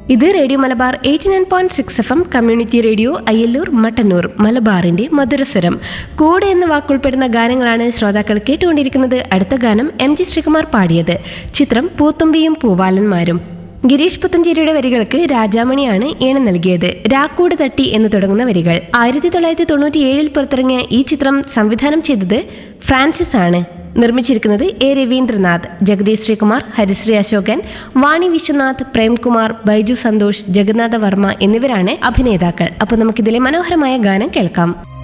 ഇത് radio Malabar eighty nine point six F M community radio Ayyallur Mattannur മലബാറിന്റെ മധുരസ്വരം കൂടെ എന്ന വാക്കുൾപ്പെടുന്ന ഗാനങ്ങളാണ് ശ്രോതാക്കൾ കേട്ടുകൊണ്ടിരിക്കുന്നത് അടുത്ത ഗാനം എം ജി ശ്രീകുമാർ പാടിയത് ചിത്രം പൂത്തുമ്പിയും പൂവാലന്മാരും ഗിരീഷ് പുത്തഞ്ചേരിയുടെ വരികൾക്ക് രാജാമണിയാണ് ഈണം നൽകിയത് രാക്കൂട് തട്ടി എന്ന് തുടങ്ങുന്ന വരികൾ ആയിരത്തി തൊള്ളായിരത്തി തൊണ്ണൂറ്റിയേഴിൽ പുറത്തിറങ്ങിയ ഈ ചിത്രം സംവിധാനം ചെയ്തത് ഫ്രാൻസിസ് ആണ് നിർമ്മിച്ചിരിക്കുന്നത് എ രവീന്ദ്രനാഥ് ജഗദീഷ് ശ്രീകുമാർ ഹരിശ്രീ അശോകൻ വാണി വിശ്വനാഥ് പ്രേംകുമാർ ബൈജു സന്തോഷ് ജഗന്നാഥ വർമ്മ എന്നിവരാണ് അഭിനേതാക്കൾ അപ്പോൾ നമുക്കിതിലെ മനോഹരമായ ഗാനം കേൾക്കാം